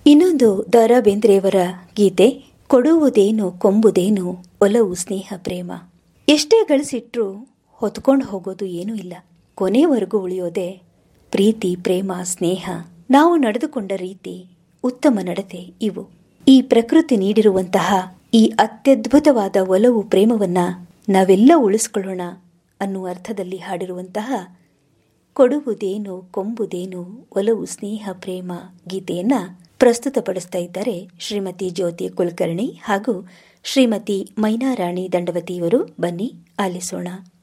ಇನ್ನೊಂದು ದ ರಾ ಬೇಂದ್ರೆಯವರ ಗೀತೆ ಕೊಡುವುದೇನು ಕೊಂಬುದೇನು ಒಲವು ಸ್ನೇಹ ಪ್ರೇಮ ಎಷ್ಟೇ ಗಳಿಸಿಟ್ರೂ ಹೊತ್ಕೊಂಡು ಹೋಗೋದು ಏನೂ ಇಲ್ಲ ಕೊನೆವರೆಗೂ ಉಳಿಯೋದೇ ಪ್ರೀತಿ ಪ್ರೇಮ ಸ್ನೇಹ ನಾವು ನಡೆದುಕೊಂಡ ರೀತಿ ಉತ್ತಮ ನಡತೆ ಇವು ಈ ಪ್ರಕೃತಿ ನೀಡಿರುವಂತಹ ಈ ಅತ್ಯದ್ಭುತವಾದ ಒಲವು ಪ್ರೇಮವನ್ನ ನಾವೆಲ್ಲ ಉಳಿಸ್ಕೊಳ್ಳೋಣ ಅನ್ನುವ ಅರ್ಥದಲ್ಲಿ ಹಾಡಿರುವಂತಹ ಕೊಡುವುದೇನು ಕೊಂಬುದೇನು ಒಲವು ಸ್ನೇಹ ಪ್ರೇಮ ಗೀತೆಯನ್ನ ಪ್ರಸ್ತುತಪಡಿಸ್ತಾ ಇದ್ದಾರೆ ಶ್ರೀಮತಿ ಜ್ಯೋತಿ ಕುಲಕರ್ಣಿ ಹಾಗೂ ಶ್ರೀಮತಿ ಮೈನಾರಾಣಿ ದಂಡವತಿಯವರು ಬನ್ನಿ ಆಲಿಸೋಣ